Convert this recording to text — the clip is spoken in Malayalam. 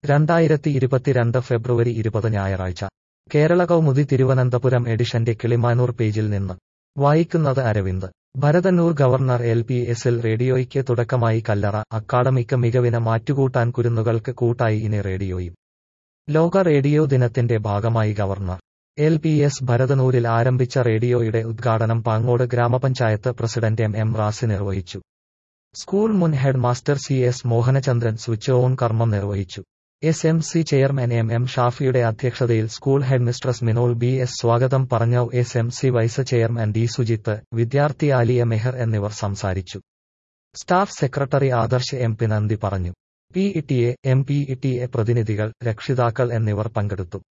രണ്ടായിരത്തി ഇരുപത്തിരണ്ട് ഫെബ്രുവരി ഇരുപത് ഞായറാഴ്ച കേരള കൗമുദി തിരുവനന്തപുരം എഡിഷന്റെ കിളിമാനൂർ പേജിൽ നിന്ന് വായിക്കുന്നത് Aravind Bharathannoor governor L P എസിൽ റേഡിയോയ്ക്ക് തുടക്കമായി കല്ലറ അക്കാഡമിക്ക് മികവിന് മാറ്റുകൂട്ടാൻ കുരുന്നുകൾക്ക് കൂട്ടായി ഇനി റേഡിയോയും ലോക റേഡിയോ ദിനത്തിന്റെ ഭാഗമായി ഗവർണർ എൽ പി എസ് ഭരതനൂരിൽ ആരംഭിച്ച റേഡിയോയുടെ ഉദ്ഘാടനം പാങ്ങോട് ഗ്രാമപഞ്ചായത്ത് പ്രസിഡന്റ് എം എം റാസി നിർവഹിച്ചു സ്കൂൾ മുൻ head master C S Mohanachandran switch on കർമ്മം നിർവഹിച്ചു S M C chairman M M ഷാഫിയുടെ അധ്യക്ഷതയിൽ school head mistress Minol B S സ്വാഗതം പറഞ്ഞു S M C vice chairman D Sujith വിദ്യാർത്ഥി ആലിയ മെഹർ എന്നിവർ സംസാരിച്ചു staff secretary Adarsh M P നന്ദി പറഞ്ഞു P E T A M P E T A പ്രതിനിധികൾ രക്ഷിതാക്കൾ എന്നിവർ പങ്കെടുത്തു